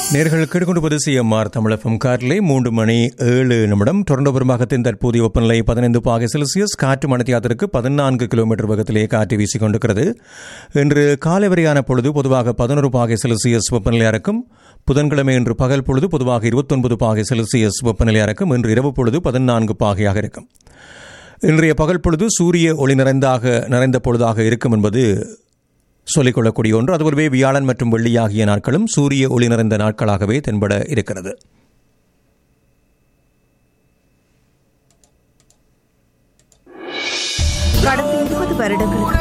நேர்கள் கேட்டுக்கொண்டு சிஎம்ஆர் தமிழகம் காரிலே மூன்று மணி ஏழு நிமிடம் தொடர்ந்து பெரும்பாகத்தின் தற்போதைய வெப்பநிலை பதினைந்து பாகை செல்சியஸ் காற்று மணத்தியாத்திற்கு பதினான்கு கிலோமீட்டர் வேகத்திலே காற்று வீசிக் கொண்டிருக்கிறது இன்று காலை வரையான பொழுது பொதுவாக பதினோரு பாகை செல்சியஸ் வெப்பநிலையாக இருக்கும் புதன்கிழமை இன்று பகல் பொழுது பொதுவாக இருபத்தொன்பது பாகை செல்சியஸ் வெப்பநிலையாக இருக்கும் இன்று இரவு பொழுது பதினான்கு பாகையாக இருக்கும் இன்றைய பகல் பொழுது சூரிய ஒளி நிறைந்தாக நிறைந்த பொழுதாக இருக்கும் என்பது சொல்லிக்கொள்ளக்கூடிய ஒன்று அதுபோலவே வியாழன் மற்றும் வெள்ளி ஆகிய நாட்களும் சூரிய ஒளி நிறைந்த நாட்களாகவே தென்பட இருக்கிறது கடந்த இருபது வருடங்களுக்கு